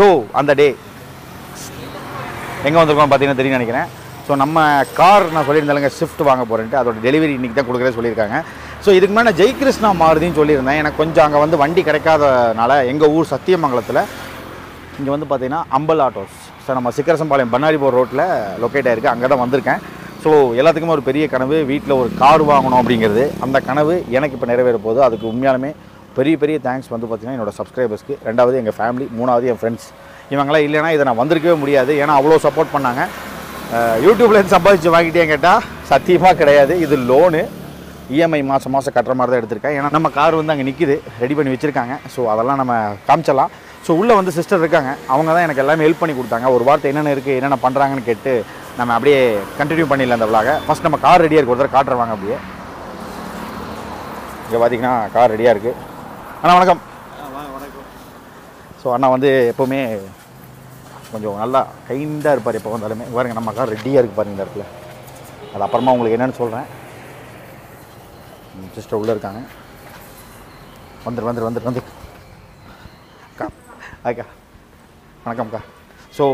So அந்த டே எங்கே வந்திருக்கோம் பார்த்தீங்கன்னா தெரியும் நினைக்கிறேன் ஸோ நம்ம கார் நான் சொல்லியிருந்தாலுங்க ஷிஃப்ட் வாங்க போகிறேன்ட்டு அதோட டெலிவரி இன்றைக்கி தான் கொடுக்குறேன் சொல்லியிருக்காங்க ஸோ இதுக்கு முன்னாடி நான் ஜெய்கிருஷ்ணா மாருதின்னு சொல்லியிருந்தேன் எனக்கு கொஞ்சம் அங்கே வந்து வண்டி கிடைக்காதனால எங்கள் ஊர் சத்தியமங்கலத்தில் இங்கே வந்து பார்த்தீங்கன்னா அம்பல் ஆட்டோஸ் ஸோ நம்ம சிக்கரசம்பாளையம் பண்ணாரி போர் ரோட்டில் லொக்கேட் ஆயிருக்கு அங்கே தான் வந்திருக்கேன் ஸோ எல்லாத்துக்குமே ஒரு பெரிய கனவு வீட்டில் ஒரு கார் வாங்கணும் அப்படிங்கிறது அந்த கனவு எனக்கு இப்போ நிறைவேற போகுது அதுக்கு உண்மையாலுமே பெரிய பெரிய தேங்க்ஸ் வந்து பார்த்தீங்கன்னா என்னோட சப்ஸ்கிரைபர்ஸ்க்கு ரெண்டாவது எங்கள் ஃபேமிலி மூணாவது என் ஃப்ரெண்ட்ஸ் இவங்களாம் இல்லைன்னா இதை நான் வந்திருக்கவே முடியாது ஏன்னா அவ்வளோ சப்போர்ட் பண்ணாங்க அஹ் யூடியூப்லேருந்து சம்பாதிச்சு வாங்கிட்டேன் கேட்டால் சத்தியமாக கிடையாது இது லோனு இஎம்ஐ மாதம் மாதம் கட்டுற மாதிரி தான் எடுத்திருக்கேன் ஏன்னா நம்ம கார் வந்து அங்கே நிற்கிது ரெடி பண்ணி வச்சுருக்காங்க ஸோ அதெல்லாம் நம்ம காமிச்சிடலாம் ஸோ உள்ளே வந்து சிஸ்டர் இருக்காங்க அவங்க தான் எனக்கு எல்லாமே ஹெல்ப் பண்ணி கொடுத்தாங்க ஒரு வார்த்தை என்னென்ன இருக்குது என்னென்ன பண்ணுறாங்கன்னு கேட்டு நம்ம அப்படியே கண்டினியூ பண்ணிடலாம் அந்த விளாக ஃபஸ்ட் நம்ம கார் ரெடியாக இருக்கு ஒரு தடவை காட்டுறவாங்க அப்படியே இங்கே பார்த்தீங்கன்னா கார் ரெடியாக இருக்குது அண்ணா வணக்கம் ஸோ அண்ணா வந்து எப்போவுமே கொஞ்சம் நல்லா கைண்டாக இருப்பார் எப்போ வந்தாலுமே பாருங்க நம்ம கார் ரெடியாக இருக்குது பாருங்க இந்த இடத்துல அது அப்புறமா உங்களுக்கு என்னென்னு சொல்கிறேன் சிஸ்டர் உள்ளே இருக்காங்க வந்துரு வந்துரு வந்துரு வந்து அக்கா அக்கா வணக்கம்க்கா ஸோ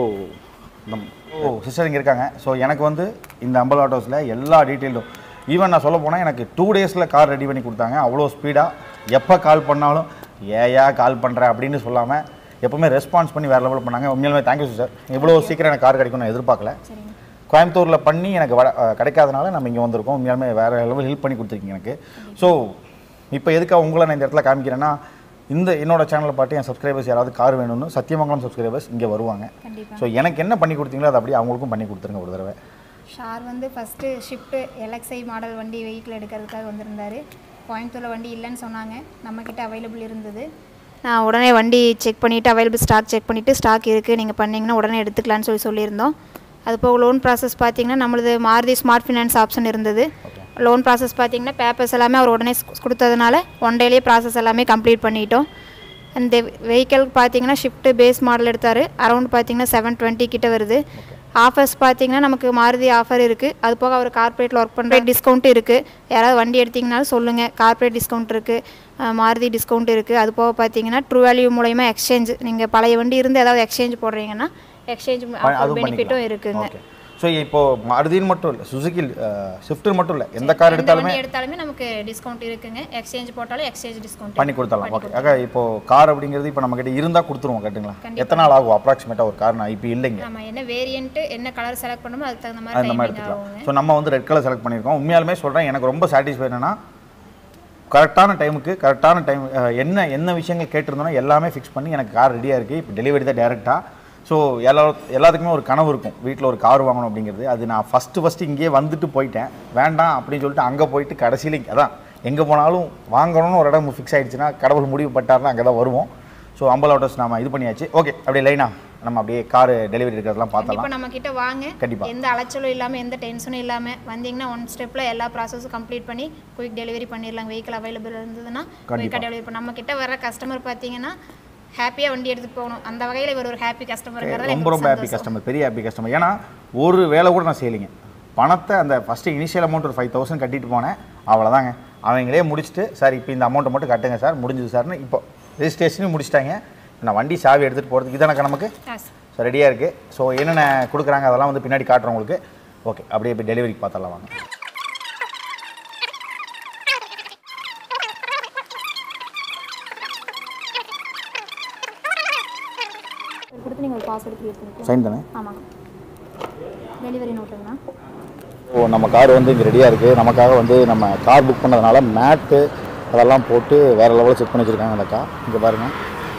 நம் ஓ சிஸ்டர் இங்கே இருக்காங்க ஸோ எனக்கு வந்து இந்த அம்பல் ஆட்டோஸில் எல்லா டீட்டெயிலும் ஈவன் நான் சொல்ல போனால் எனக்கு டூ டேஸில் கார் ரெடி பண்ணி கொடுத்தாங்க அவ்வளோ ஸ்பீடாக எப்போ கால் பண்ணாலும் ஏயா கால் பண்ணுறேன் அப்படின்னு சொல்லாமல் எப்பவுமே ரெஸ்பான்ஸ் பண்ணி வேறு லெவலில் பண்ணாங்க உண்மையிலுமே தேங்க்யூ சார் இவ்வளோ சீக்கிரம் எனக்கு கார் கிடைக்கும் நான் எதிர்பார்க்கல கோயம்புத்தூரில் பண்ணி எனக்கு வட அஹ் கிடைக்காதனால நம்ம இங்கே வந்திருக்கோம் உண்மையாலுமே வேறு லெவல் ஹெல்ப் பண்ணி கொடுத்துருக்கீங்க எனக்கு ஸோ இப்போ எதுக்காக உங்களை நான் இந்த இடத்துல காமிக்கிறேன்னா இந்த என்னோட சேனலை பார்த்து என் சப்ஸ்கிரைபர்ஸ் யாராவது கார் வேணும்னு சத்தியமங்கலம் சப்ஸ்கிரைபர்ஸ் இங்கே வருவாங்க கண்டிப்பா ஸோ எனக்கு என்ன பண்ணி கொடுத்தீங்களோ அதை அப்படியே அவங்களுக்கும் பண்ணி கொடுத்துருங்க ஒரு தடவை ஷார் வந்து ஃபஸ்ட்டு ஷிஃப்ட்டு எல்எக்ஸ்ஐ மாடல் வண்டி வெஹிக்கிள் எடுக்கிறதுக்காக வந்திருந்தாரு கோயம்புத்தூரில் வண்டி இல்லைன்னு சொன்னாங்க நம்மக்கிட்ட அவைலபிள் இருந்தது நான் உடனே வண்டி செக் பண்ணிவிட்டு அவைலபிள் ஸ்டாக் செக் பண்ணிவிட்டு ஸ்டாக் இருக்குது நீங்கள் பண்ணீங்கன்னா உடனே எடுத்துக்கலான்னு சொல்லி சொல்லியிருந்தோம் அது போக லோன் ப்ராசஸ் பார்த்தீங்கன்னா நம்மளது மாருதி ஸ்மார்ட் ஃபினான்ஸ் ஆப்ஷன் இருந்தது லோன் ப்ராசஸ் பார்த்தீங்கன்னா பேப்பர்ஸ் எல்லாமே அவர் உடனே ஸ் கொடுத்ததுனால ஒன் டேலேயே ப்ராசஸ் எல்லாமே கம்ப்ளீட் பண்ணிட்டோம் அந்த வெஹிக்கிள் பார்த்தீங்கன்னா ஷிஃப்ட்டு பேஸ் மாடல் எடுத்தார் அரௌண்ட் பார்த்தீங்கன்னா செவன் டுவெண்ட்டி கிட்ட வருது ஆஃபர்ஸ் பார்த்தீங்கன்னா நமக்கு மாருதி ஆஃபர் இருக்குது அது போக அவர் கார்ப்பரேட்டில் ஒர்க் பண்ணுற டிஸ்கவுண்ட் இருக்குது யாராவது வண்டி எடுத்தீங்கனாலும் சொல்லுங்கள் கார்ப்பரேட் டிஸ்கவுண்ட் இருக்குது மாருதி டிஸ்கவுண்ட் இருக்குது அது போக பார்த்தீங்கன்னா ட்ரூ வேல்யூ மூலயமா எக்ஸ்சேஞ்ச் நீங்கள் பழைய வண்டி இருந்து ஏதாவது எக்ஸ்சேஞ்ச் போடுறீங்கன்னா எக்ஸ்சேஞ்ச் அதுவும் பெனிஃபிட்டும் இருக்குங்க ஓகே ஸோ இப்போ மருதின்னு மட்டும் இல்லை சுசுகி ஸ்விஃப்ட்டு மட்டும் இல்லை எந்த கார் எந்த எடுத்தாலுமே வண்டி எடுத்தாலுமே நமக்கு டிஸ்கவுண்ட் இருக்குங்க எக்ஸ்சேஞ்ச் போட்டாலும் எக்ஸ்சேஞ்ச் டிஸ்கவுண்ட் பண்ணி கொடுத்தலாம் ஓகே ஆக இப்போ கார் அப்படிங்கிறது இப்போ நம்ம கிட்ட இருந்தால் கொடுத்துருவோம் கட்டுங்களா எத்தனை நாள் ஆகும் அப்ராக்சிமேட்டாக ஒரு கார் நான் இப்போ இல்லைங்க நம்ம என்ன வேரியன்ட் என்ன கலர் செலக்ட் பண்ணணுமோ அதுக்கு தகுந்த மாதிரி அந்த மாதிரி டைமிங் எடுத்துக்கலாம் ஆகுங்க ஸோ நம்ம வந்து ரெட் கலர் செலக்ட் பண்ணியிருக்கோம் உண்மையாலுமே சொல்கிறேன் எனக்கு ரொம்ப சாட்டிஸ்ஃபை என்னன்னா கரெக்டான டைமுக்கு கரெக்டான டைம் என்ன என்ன விஷயங்கள் கேட்டிருந்தோனோ எல்லாமே ஃபிக்ஸ் பண்ணி எனக்கு கார் ரெடியாக இருக்குது இப்போ டெலிவரி தான் டேரெக்டாக ஸோ எல்லா எல்லாத்துக்குமே ஒரு கனவு இருக்கும் வீட்டில் ஒரு கார் வாங்கணும் அப்படிங்கிறது அது நான் ஃபஸ்ட்டு ஃபஸ்ட்டு இங்கேயே வந்துட்டு போயிட்டேன் வேண்டாம் அப்படின்னு சொல்லிட்டு அங்கே போயிட்டு கடைசியில் அதான் எங்கே போனாலும் வாங்கணும்னு ஒரு இடம் ஃபிக்ஸ் ஆயிடுச்சுன்னா கடவுள் முடிவு பட்டாருன்னா அங்கே தான் வருவோம் ஸோ அம்பல் ஆட்டோஸ் நாம இது பண்ணியாச்சு ஓகே அப்படியே லைனா நம்ம அப்படியே கார் டெலிவரி இருக்கிறதெல்லாம் பார்த்தலாம் கண்டிப்பா நம்ம கிட்ட வாங்க கண்டிப்பா. எந்த அலைச்சலும் இல்லாம எந்த டென்ஷனும் இல்லாம வந்தீங்கன்னா ஒன் ஸ்டெப்ல எல்லா ப்ராசஸும் கம்ப்ளீட் பண்ணி குயிக் டெலிவரி பண்ணிடலாம் வெஹிக்கிள் அவைலபிள் இருந்ததுன்னா குயிக்காக டெலிவரி பண்ண நம்ம கிட்ட வர கஸ்டமர் பார்த்தீங்கன்னா ஹாப்பியா வண்டி எடுத்துட்டு போகணும் அந்த வகையில இவர் ஒரு ஹாப்பி கஸ்டமருங்கிறத ரொம்ப ரொம்ப ஹாப்பி கஸ்டமர் பெரிய ஹாப்பி கஸ்டமர் ஏன்னா ஒரு வேலை கூட நான் செய்யலைங்க பணத்தை அந்த ஃபஸ்ட்டு இனிஷியல் அமௌண்ட் ஒரு ஃபைவ் தௌசண்ட் கட்டிட்டு போனேன் அவ்வளோதாங்க அவங்களே முடிச்சுட்டு சார் இப்போ இந்த அமௌண்ட்டை மட்டும் கட்டுங்க சார் முடிஞ்சது சார்னு இப்போ ரெஜிஸ்ட்ரேஷனையும் முடிச்சிட்டாங்க நான் வண்டி சாவி எடுத்துகிட்டு போகிறதுக்கு இதானக்கா நமக்கு ஸோ ரெடியாக இருக்குது ஸோ என்னென்ன கொடுக்குறாங்க அதெல்லாம் வந்து பின்னாடி காட்டுறேன் உங்களுக்கு ஓகே அப்படியே இப்போ டெலிவரிக்கு பார்த்தரலாம் வாங்க கொடுத்து நீங்கள் ஒரு பாஸ்வேர்டு கிரியேட் பண்ணிக்கலாம் சைன் தானே ஆமாங்க டெலிவரி நோட்டுங்கண்ணா ஓ நம்ம கார் வந்து இங்கே ரெடியாக இருக்குது நமக்காக வந்து நம்ம கார் புக் பண்ணதுனால மேட்டு அதெல்லாம் போட்டு வேறு லெவலில் செக் பண்ணி வச்சுருக்காங்க அந்த கார் இங்கே பாருங்கள்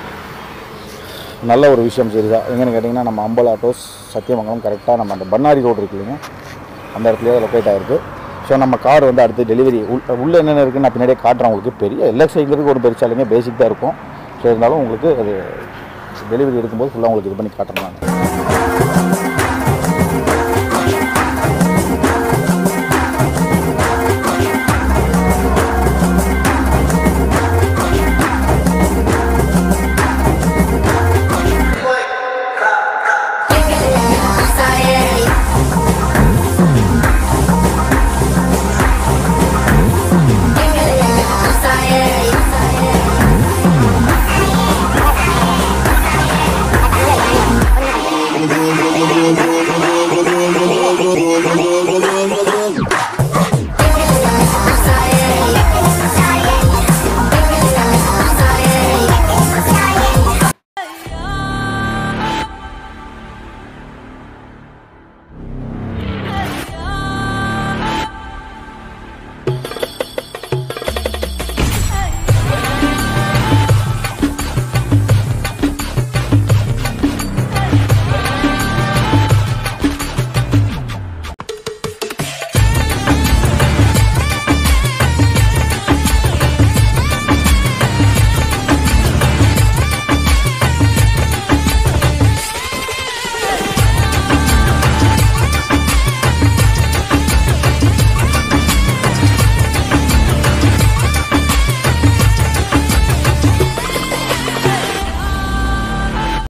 நல்ல ஒரு விஷயம் சரிதா எங்கன்னு கேட்டிங்கன்னா நம்ம அம்பல் ஆட்டோஸ் சத்தியமங்கலம் கரெக்டாக நம்ம அந்த பண்ணாரி ரோடு இருக்கு இல்லைங்க அந்த இடத்துலயே லொக்கேட் ஆகிருக்கு ஸோ நம்ம கார் வந்து அடுத்து டெலிவரி உள் உள்ளே என்னென்ன இருக்குன்னு நான் பின்னாடியே காட்டுறேன் உங்களுக்கு பெரிய எல்எக்ஸ்ஐங்கிறது ஒரு பெருசா இல்லைங்க பேசிக் தான் இருக்கும் ஸோ இருந்தாலும் உங்களுக்கு அது டெலிவரி எடுக்கும்போது ஃபுல்லாக உங்களுக்கு இது பண்ணி காட்டுறேன் நான்